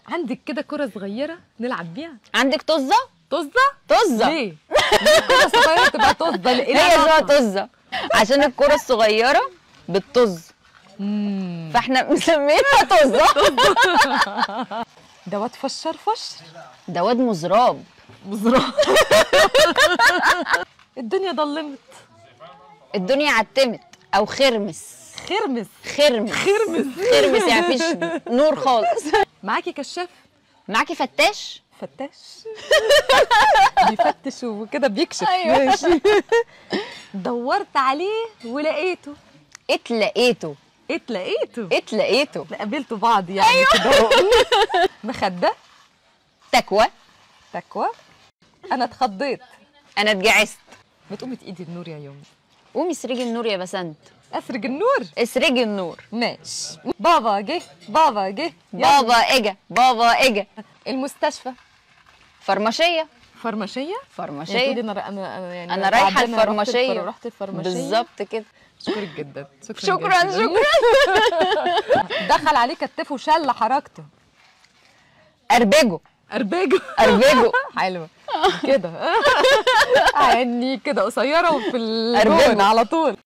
عندك كده كره صغيره نلعب بيها عندك طزه طزه طزه ليه ليه كره صغيره تبقى طزه ليه هي اسمها طزه عشان الكره الصغيره بتطز مم. فاحنا مسمينها طزه ده واد فشر فشر ده واد مزراب مزرعه الدنيا ضلمت الدنيا عتمت او خرمس خرمس خرمس خرمس خرمس يعني مفيش نور خالص معاكي كشاف معاكي فتاش فتاش بيفتش وكده بيكشف أيوة. ماشي دورت عليه ولقيته اتلقيته اتلاقيته اتلقيته قابلتوا بعض يعني أيوة. كده مخده تكوى تكوى انا اتخضيت انا اتجعست ما تقومي تايدي النور يا يومي قومي اسرجي النور يا بسنت اسرج النور اسرجي النور ماشي بابا جه بابا جه يلا. بابا اجا بابا اجا المستشفى فرماشيه فرماشيه يعني فرماشيه تقولي انا انا انا يعني انا رايحه تعبانة، رحت الفرماشيه الفر- رحت الفرماشيه بالظبط كده اشكرك جدا شكرا جداً. شكرا دخل عليه كتفه وشل حركته اربجه ارباجه اربجه حلوه كده يعني كده قصيره وفي الجون أربجه. على طول